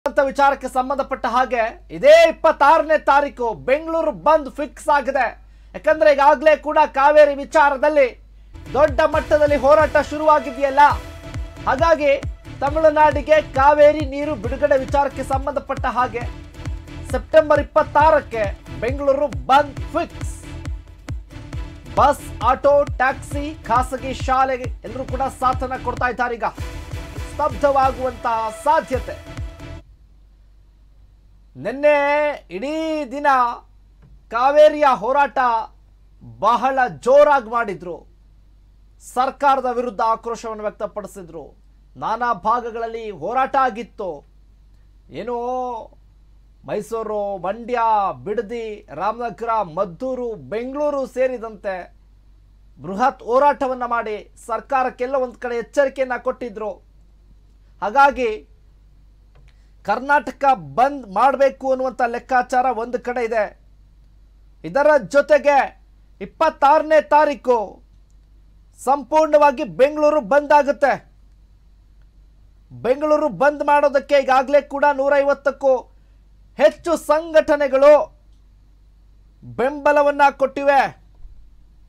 ಅಂತ ವಿಚಾರಕ್ಕೆ ಸಂಬಂಧಪಟ್ಟ ಹಾಗೆ ಇದೇ ಇಪ್ಪತ್ತಾರನೇ ತಾರೀಕು ಬೆಂಗಳೂರು ಬಂದ್ ಫಿಕ್ಸ್ ಆಗಿದೆ ಯಾಕಂದ್ರೆ ಈಗಾಗಲೇ ಕೂಡ ಕಾವೇರಿ ವಿಚಾರದಲ್ಲಿ ದೊಡ್ಡ ಮಟ್ಟದಲ್ಲಿ ಹೋರಾಟ ಶುರುವಾಗಿದೆಯಲ್ಲ ಹಾಗಾಗಿ ತಮಿಳುನಾಡಿಗೆ ಕಾವೇರಿ ನೀರು ಬಿಡುಗಡೆ ವಿಚಾರಕ್ಕೆ ಸಂಬಂಧಪಟ್ಟ ಹಾಗೆ ಸೆಪ್ಟೆಂಬರ್ ಇಪ್ಪತ್ತಾರಕ್ಕೆ ಬೆಂಗಳೂರು ಬಂದ್ ಫಿಕ್ಸ್ ಬಸ್ ಆಟೋ ಟ್ಯಾಕ್ಸಿ ಖಾಸಗಿ ಶಾಲೆಗೆ ಎಲ್ಲರೂ ಕೂಡ ಸಾಥನ್ನ ಕೊಡ್ತಾ ಇದ್ದಾರೆ ಈಗ ಸ್ತಬ್ಧವಾಗುವಂತಹ ಸಾಧ್ಯತೆ ನಿನ್ನೆ ಇಡೀ ದಿನ ಕಾವೇರಿಯ ಹೋರಾಟ ಬಹಳ ಜೋರಾಗಿ ಮಾಡಿದ್ರು ಸರ್ಕಾರದ ವಿರುದ್ಧ ಆಕ್ರೋಶವನ್ನು ವ್ಯಕ್ತಪಡಿಸಿದ್ರು ನಾನಾ ಭಾಗಗಳಲ್ಲಿ ಹೋರಾಟ ಆಗಿತ್ತು ಏನೋ ಮೈಸೂರು ಮಂಡ್ಯ ಬಿಡದಿ ರಾಮನಗರ ಮದ್ದೂರು ಬೆಂಗಳೂರು ಸೇರಿದಂತೆ ಬೃಹತ್ ಹೋರಾಟವನ್ನು ಮಾಡಿ ಸರ್ಕಾರಕ್ಕೆಲ್ಲ ಒಂದು ಕಡೆ ಎಚ್ಚರಿಕೆಯನ್ನು ಕೊಟ್ಟಿದ್ರು ಹಾಗಾಗಿ ಕರ್ನಾಟಕ ಬಂದ್ ಮಾಡಬೇಕು ಅನ್ನುವಂಥ ಲೆಕ್ಕಾಚಾರ ಒಂದು ಕಡೆ ಇದೆ ಇದರ ಜೊತೆಗೆ ಇಪ್ಪತ್ತಾರನೇ ತಾರೀಕು ಸಂಪೂರ್ಣವಾಗಿ ಬೆಂಗಳೂರು ಬಂದ್ ಆಗುತ್ತೆ ಬೆಂಗಳೂರು ಬಂದ್ ಮಾಡೋದಕ್ಕೆ ಈಗಾಗಲೇ ಕೂಡ ಹೆಚ್ಚು ಸಂಘಟನೆಗಳು ಬೆಂಬಲವನ್ನ ಕೊಟ್ಟಿವೆ